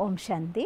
Om Shanti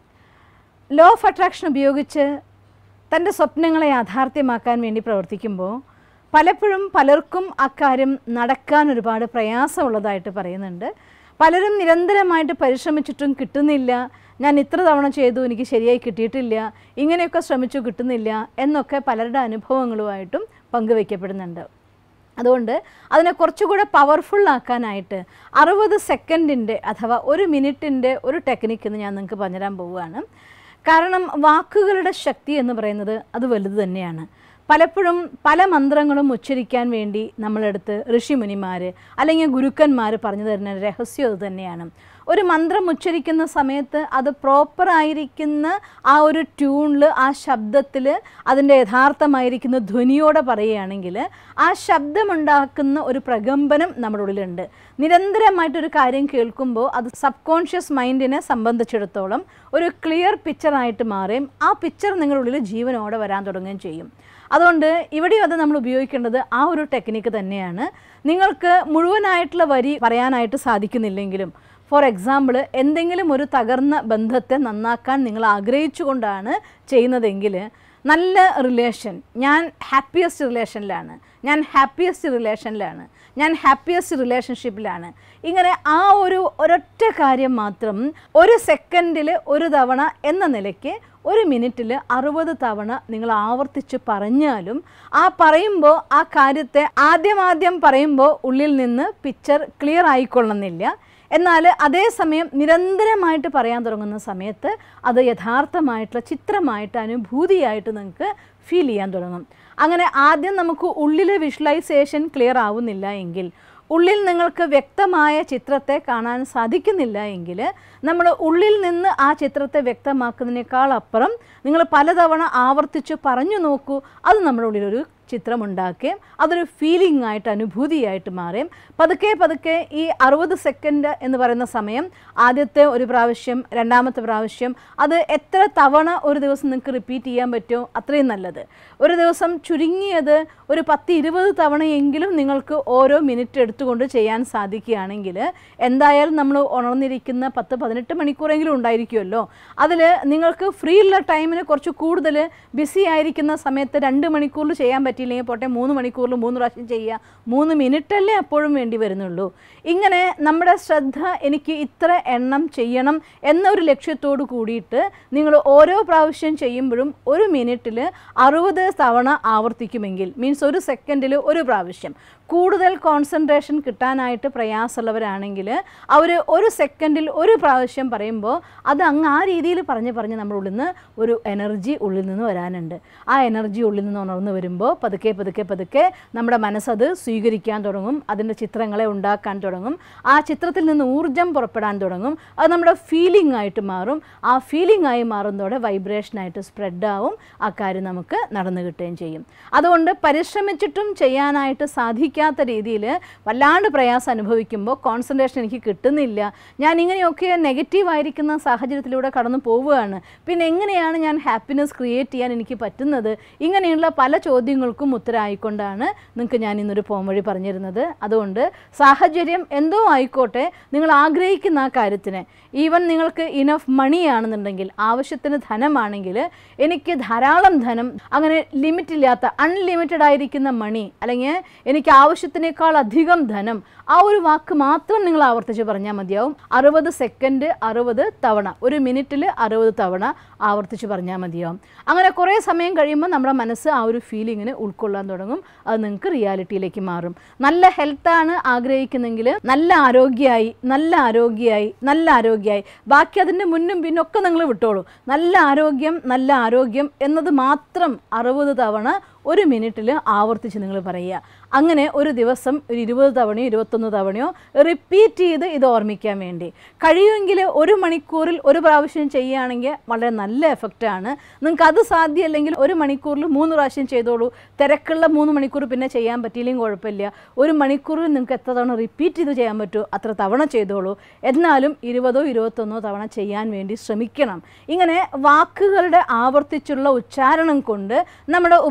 law of attraction ഉപയോഗിച്ച് തൻ്റെ സ്വപ്നങ്ങളെ യാഥാർത്ഥ്യമാക്കാൻ വേണ്ടി പ്രവർത്തിക്കുമ്പോൾ പലപ്പോഴും പലർക്കും അക്കാര്യം നടക്കാൻ ഒരുപാട് പ്രയാസമുള്ളതായിട്ട് പറയുന്നുണ്ട് പലരും നിരന്തരമായിട്ട് പരിശ്രമിച്ചിട്ടും കിട്ടുന്നില്ല ഞാൻ ഇത്ര തവണ ചെയ്തു എനിക്ക് ശരിയായി കിട്ടിയിട്ടില്ല ഇങ്ങനെയൊക്കെ ശ്രമിച്ചു കിട്ടുന്നില്ല എന്നൊക്കെ പലരുടെ അനുഭവങ്ങളുമായിട്ടും പങ്കുവയ്ക്കപ്പെടുന്നുണ്ട് അതുകൊണ്ട് അതിനെ കുറച്ചുകൂടെ പവർഫുൾ ആക്കാനായിട്ട് അറുപത് സെക്കൻഡിൻ്റെ അഥവാ ഒരു മിനിറ്റിൻ്റെ ഒരു ടെക്നിക്ക് എന്ന് ഞാൻ നിങ്ങൾക്ക് പറഞ്ഞുതരാൻ പോവുകയാണ് കാരണം വാക്കുകളുടെ ശക്തി എന്ന് പറയുന്നത് അത് വലുത് തന്നെയാണ് പലപ്പോഴും പല മന്ത്രങ്ങളും ഉച്ചരിക്കാൻ വേണ്ടി നമ്മളെടുത്ത് ഋഷിമുനിമാർ അല്ലെങ്കിൽ ഗുരുക്കന്മാർ പറഞ്ഞു തരുന്ന രഹസ്യം അത് തന്നെയാണ് ഒരു മന്ത്രം ഉച്ചരിക്കുന്ന സമയത്ത് അത് പ്രോപ്പറായിരിക്കുന്ന ആ ഒരു ട്യൂണിൽ ആ ശബ്ദത്തിൽ അതിൻ്റെ യഥാർത്ഥമായിരിക്കുന്ന ധ്വനിയോടെ പറയുകയാണെങ്കിൽ ആ ശബ്ദമുണ്ടാക്കുന്ന ഒരു പ്രകമ്പനം നമ്മുടെ ഉള്ളിലുണ്ട് നിരന്തരമായിട്ടൊരു കാര്യം കേൾക്കുമ്പോൾ അത് സബ് കോൺഷ്യസ് മൈൻഡിനെ സംബന്ധിച്ചിടത്തോളം ഒരു ക്ലിയർ പിക്ചറായിട്ട് മാറുകയും ആ പിക്ചർ നിങ്ങളുടെ ഉള്ളിൽ ജീവനോടെ വരാൻ തുടങ്ങുകയും ചെയ്യും അതുകൊണ്ട് ഇവിടെയും അത് നമ്മൾ ഉപയോഗിക്കേണ്ടത് ആ ഒരു ടെക്നിക്ക് തന്നെയാണ് നിങ്ങൾക്ക് മുഴുവനായിട്ടുള്ള വരി പറയാനായിട്ട് സാധിക്കുന്നില്ലെങ്കിലും ഫോർ എക്സാമ്പിൾ എന്തെങ്കിലും ഒരു തകർന്ന ബന്ധത്തെ നന്നാക്കാൻ നിങ്ങൾ ആഗ്രഹിച്ചുകൊണ്ടാണ് ചെയ്യുന്നതെങ്കിൽ നല്ല റിലേഷൻ ഞാൻ ഹാപ്പിയസ്റ്റ് റിലേഷനിലാണ് ഞാൻ ഹാപ്പിയസ്റ്റ് റിലേഷനിലാണ് ഞാൻ ഹാപ്പിയസ്റ്റ് റിലേഷൻഷിപ്പിലാണ് ഇങ്ങനെ ആ ഒരു ഒരൊറ്റ കാര്യം മാത്രം ഒരു സെക്കൻഡിൽ ഒരു തവണ എന്ന നിലയ്ക്ക് ഒരു മിനിറ്റിൽ അറുപത് തവണ നിങ്ങൾ ആവർത്തിച്ച് പറഞ്ഞാലും ആ പറയുമ്പോൾ ആ കാര്യത്തെ ആദ്യമാദ്യം പറയുമ്പോൾ ഉള്ളിൽ നിന്ന് പിക്ചർ ക്ലിയർ ആയിക്കൊള്ളുന്നില്ല എന്നാൽ അതേസമയം നിരന്തരമായിട്ട് പറയാൻ തുടങ്ങുന്ന സമയത്ത് അത് യഥാർത്ഥമായിട്ടുള്ള ചിത്രമായിട്ട് അനുഭൂതിയായിട്ട് നിങ്ങൾക്ക് ഫീൽ ചെയ്യാൻ തുടങ്ങും അങ്ങനെ ആദ്യം നമുക്ക് ഉള്ളിലെ വിഷ്വലൈസേഷൻ ക്ലിയർ ആവുന്നില്ല എങ്കിൽ ഉള്ളിൽ നിങ്ങൾക്ക് വ്യക്തമായ ചിത്രത്തെ കാണാൻ സാധിക്കുന്നില്ല എങ്കിൽ നമ്മൾ ഉള്ളിൽ നിന്ന് ആ ചിത്രത്തെ വ്യക്തമാക്കുന്നതിനേക്കാൾ അപ്പുറം നിങ്ങൾ പലതവണ ആവർത്തിച്ച് പറഞ്ഞു നോക്കൂ അത് നമ്മുടെ ഉള്ളിലൊരു ചിത്രമുണ്ടാക്കുകയും അതൊരു ഫീലിംഗ് ആയിട്ട് അനുഭൂതിയായിട്ട് മാറുകയും പതുക്കെ പതുക്കെ ഈ അറുപത് സെക്കൻഡ് എന്ന് പറയുന്ന സമയം ആദ്യത്തെ ഒരു പ്രാവശ്യം രണ്ടാമത്തെ പ്രാവശ്യം അത് എത്ര തവണ ഒരു ദിവസം നിങ്ങൾക്ക് റിപ്പീറ്റ് ചെയ്യാൻ പറ്റുമോ അത്രയും നല്ലത് ഒരു ദിവസം ചുരുങ്ങിയത് ഒരു പത്ത് ഇരുപത് തവണയെങ്കിലും നിങ്ങൾക്ക് ഓരോ മിനിറ്റ് എടുത്തുകൊണ്ട് ചെയ്യാൻ സാധിക്കുകയാണെങ്കിൽ എന്തായാലും നമ്മൾ ഉണർന്നിരിക്കുന്ന പത്ത് പതിനെട്ട് മണിക്കൂറെങ്കിലും ഉണ്ടായിരിക്കുമല്ലോ അതിൽ നിങ്ങൾക്ക് ഫ്രീ ഉള്ള ടൈമിന് കുറച്ച് കൂടുതൽ ബിസി ആയിരിക്കുന്ന സമയത്ത് രണ്ട് മണിക്കൂറിൽ ചെയ്യാൻ പറ്റിയില്ലെങ്കിൽ പോട്ടെ മൂന്ന് മണിക്കൂറിൽ മൂന്ന് പ്രാവശ്യം ചെയ്യുക മൂന്ന് മിനിറ്റല്ലേ അപ്പോഴും വേണ്ടി വരുന്നുള്ളൂ ഇങ്ങനെ നമ്മുടെ ശ്രദ്ധ എനിക്ക് ഇത്ര എണ്ണം ചെയ്യണം എന്നൊരു ലക്ഷ്യത്തോട് കൂടിയിട്ട് നിങ്ങൾ ഓരോ പ്രാവശ്യം ചെയ്യുമ്പോഴും ഒരു മിനിറ്റിൽ അറുപത് തവണ ആവർത്തിക്കുമെങ്കിൽ മീൻസ് ഒരു സെക്കൻഡിൽ ഒരു പ്രാവശ്യം കൂടുതൽ കോൺസെൻട്രേഷൻ കിട്ടാനായിട്ട് പ്രയാസമുള്ളവരാണെങ്കിൽ അവർ ഒരു സെക്കൻഡിൽ ഒരു പ്രാവശ്യം പറയുമ്പോൾ അത് അങ്ങ് ആ രീതിയിൽ പറഞ്ഞ് പറഞ്ഞ് നമ്മുടെ ഉള്ളിൽ നിന്ന് ഒരു എനർജി ഉള്ളിൽ നിന്ന് വരാനുണ്ട് ആ എനർജി ഉള്ളിൽ നിന്ന് ഉണർന്ന് വരുമ്പോൾ പതുക്കെ പതുക്കെ പതുക്കെ നമ്മുടെ മനസ്സത് സ്വീകരിക്കാൻ തുടങ്ങും അതിൻ്റെ ചിത്രങ്ങളെ ഉണ്ടാക്കാൻ തുടങ്ങും ആ ചിത്രത്തിൽ നിന്ന് ഊർജം പുറപ്പെടാൻ തുടങ്ങും അത് നമ്മുടെ ഫീലിംഗ് ആയിട്ട് മാറും ആ ഫീലിംഗ് ആയി മാറുന്നതോടെ വൈബ്രേഷനായിട്ട് സ്പ്രെഡ് ആവും ആ കാര്യം നമുക്ക് നടന്നു കിട്ടുകയും ചെയ്യും അതുകൊണ്ട് പരിശ്രമിച്ചിട്ടും ചെയ്യാനായിട്ട് സാധിക്കാത്ത രീതിയിൽ വല്ലാണ്ട് പ്രയാസം അനുഭവിക്കുമ്പോൾ കോൺസെൻട്രേഷൻ എനിക്ക് കിട്ടുന്നില്ല ഞാൻ ഇങ്ങനെയൊക്കെ നെഗറ്റീവ് ആയിരിക്കുന്ന സാഹചര്യത്തിലൂടെ കടന്നു പോവുകയാണ് പിന്നെ എങ്ങനെയാണ് ഞാൻ ഹാപ്പിനെസ് ക്രിയേറ്റ് ചെയ്യാൻ എനിക്ക് പറ്റുന്നത് ഇങ്ങനെയുള്ള പല ചോദ്യങ്ങൾക്കും ഉത്തരമായിക്കൊണ്ടാണ് നിങ്ങൾക്ക് ഞാൻ ഇന്നൊരു പോം വഴി പറഞ്ഞിരുന്നത് അതുകൊണ്ട് സാഹചര്യം എന്തോ ആയിക്കോട്ടെ നിങ്ങൾ ആഗ്രഹിക്കുന്ന ആ കാര്യത്തിന് ഈവൻ നിങ്ങൾക്ക് ഇനഫ് മണിയാണെന്നുണ്ടെങ്കിൽ ആവശ്യത്തിന് ധനമാണെങ്കിൽ എനിക്ക് ധാരാളം ധനം അങ്ങനെ ലിമിറ്റ് ഇല്ലാത്ത അൺലിമിറ്റഡ് ആയിരിക്കുന്ന മണി അല്ലെങ്കിൽ എനിക്ക് ആവശ്യത്തിനേക്കാൾ അധികം ധനം ആ ഒരു വാക്ക് മാത്രം നിങ്ങൾ ആവർത്തിച്ച് പറഞ്ഞാൽ മതിയാവും അറുപത് സെക്കൻഡ് അറുപത് തവണ ഒരു മിനിറ്റിൽ അറുപത് തവണ ആവർത്തിച്ച് പറഞ്ഞാൽ മതിയാവും അങ്ങനെ കുറേ സമയം കഴിയുമ്പോൾ നമ്മുടെ മനസ്സ് ആ ഒരു ഫീലിങ്ങിന് ഉൾക്കൊള്ളാൻ തുടങ്ങും അത് നിങ്ങൾക്ക് റിയാലിറ്റിയിലേക്ക് മാറും നല്ല ഹെൽത്താണ് ആഗ്രഹിക്കുന്നെങ്കിൽ നല്ല ആരോഗ്യമായി നല്ല ആരോഗ്യമായി നല്ല ആരോഗ്യമായി ബാക്കി അതിൻ്റെ മുന്നും പിന്നൊക്കെ നിങ്ങൾ വിട്ടോളൂ നല്ല ആരോഗ്യം നല്ല ആരോഗ്യം എന്നത് മാത്രം അറുപത് തവണ ഒരു മിനിറ്റിൽ ആവർത്തിച്ച് നിങ്ങൾ പറയുക അങ്ങനെ ഒരു ദിവസം ഒരു ഇരുപത് തവണയോ ഇരുപത്തൊന്ന് തവണയോ റിപ്പീറ്റ് ചെയ്ത് ഇത് ഓർമ്മിക്കാൻ വേണ്ടി കഴിയുമെങ്കിൽ ഒരു മണിക്കൂറിൽ ഒരു പ്രാവശ്യം ചെയ്യുകയാണെങ്കിൽ വളരെ നല്ല എഫക്റ്റാണ് നിങ്ങൾക്ക് അത് സാധ്യമല്ലെങ്കിൽ ഒരു മണിക്കൂറിൽ മൂന്ന് പ്രാവശ്യം ചെയ്തോളൂ തിരക്കുള്ള മൂന്ന് മണിക്കൂർ പിന്നെ ചെയ്യാൻ പറ്റിയില്ലെങ്കിൽ കുഴപ്പമില്ല ഒരു മണിക്കൂറിൽ നിങ്ങൾക്ക് എത്ര തവണ റിപ്പീറ്റ് ചെയ്ത് ചെയ്യാൻ പറ്റുമോ അത്ര തവണ ചെയ്തോളൂ എന്നാലും ഇരുപതോ ഇരുപത്തൊന്നോ തവണ ചെയ്യാൻ വേണ്ടി ശ്രമിക്കണം ഇങ്ങനെ വാക്കുകളുടെ ആവർത്തിച്ചുള്ള ഉച്ചാരണം കൊണ്ട് നമ്മുടെ ഉപബോധ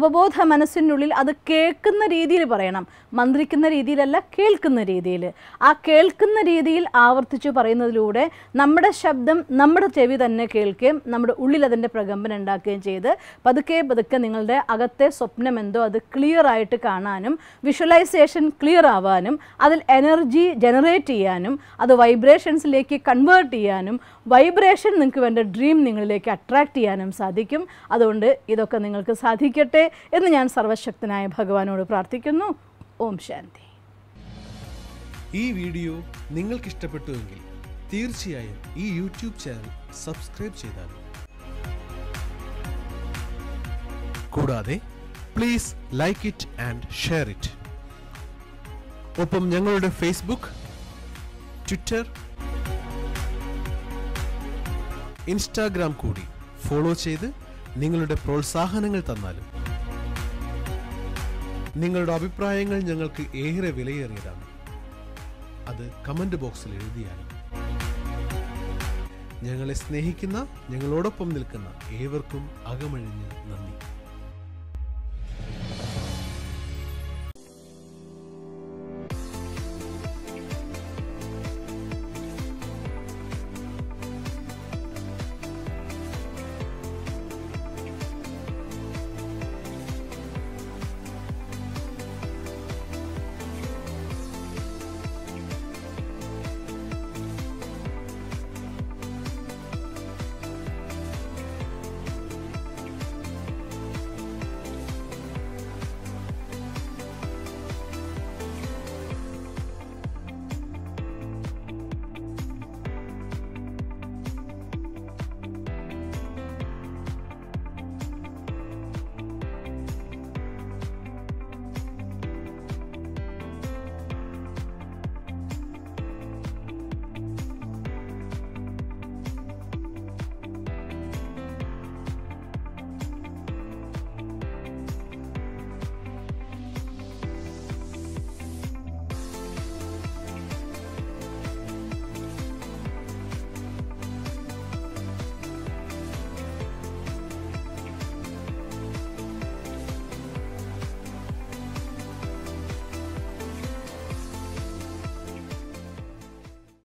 മനസ്സിനുള്ളിൽ അത് കേൾക്കുന്ന രീതിയിൽ പറയണം മന്ത്രിക്കുന്ന രീതിയിലല്ല കേൾക്കുന്ന രീതിയിൽ ആ കേൾക്കുന്ന രീതിയിൽ ആവർത്തിച്ചു പറയുന്നതിലൂടെ നമ്മുടെ ശബ്ദം നമ്മുടെ ചെവി തന്നെ കേൾക്കുകയും നമ്മുടെ ഉള്ളിൽ അതിൻ്റെ പ്രകമ്പനം ഉണ്ടാക്കുകയും ചെയ്ത് പതുക്കെ പതുക്കെ നിങ്ങളുടെ അകത്തെ സ്വപ്നം എന്തോ അത് ക്ലിയർ ആയിട്ട് കാണാനും വിഷ്വലൈസേഷൻ ക്ലിയർ ആവാനും അതിൽ എനർജി ജനറേറ്റ് ചെയ്യാനും അത് വൈബ്രേഷൻസിലേക്ക് കൺവേർട്ട് ചെയ്യാനും വൈബ്രേഷൻ നിങ്ങൾക്ക് വേണ്ട ഡ്രീം നിങ്ങളിലേക്ക് അട്രാക്റ്റ് ചെയ്യാനും സാധിക്കും അതുകൊണ്ട് ഇതൊക്കെ നിങ്ങൾക്ക് സാധിക്കട്ടെ എന്ന് ഞാൻ സർവശക്തനായ ഭഗവാനോട് പ്രാർത്ഥിക്കുന്നു ഓം ശാന്തി ഈ വീഡിയോ നിങ്ങൾക്ക് ഇഷ്ടപ്പെട്ടുവെങ്കിൽ തീർച്ചയായും ഈ യൂട്യൂബ് ചാനൽ സബ്സ്ക്രൈബ് ചെയ്താലും കൂടാതെ please like it and share it ഒപ്പം ഞങ്ങളുടെ ഫേസ്ബുക്ക് ട്വിറ്റർ ഇൻസ്റ്റാഗ്രാം കൂടി ഫോളോ ചെയ്ത് നിങ്ങളുടെ പ്രോത്സാഹനങ്ങൾ തന്നാലും നിങ്ങളുടെ അഭിപ്രായങ്ങൾ ഞങ്ങൾക്ക് ഏറെ വിലയേറിയതാണ് അത് കമന്റ് ബോക്സിൽ എഴുതിയാലും ഞങ്ങളെ സ്നേഹിക്കുന്ന ഞങ്ങളോടൊപ്പം നിൽക്കുന്ന ഏവർക്കും അകമഴിഞ്ഞ് നന്ദി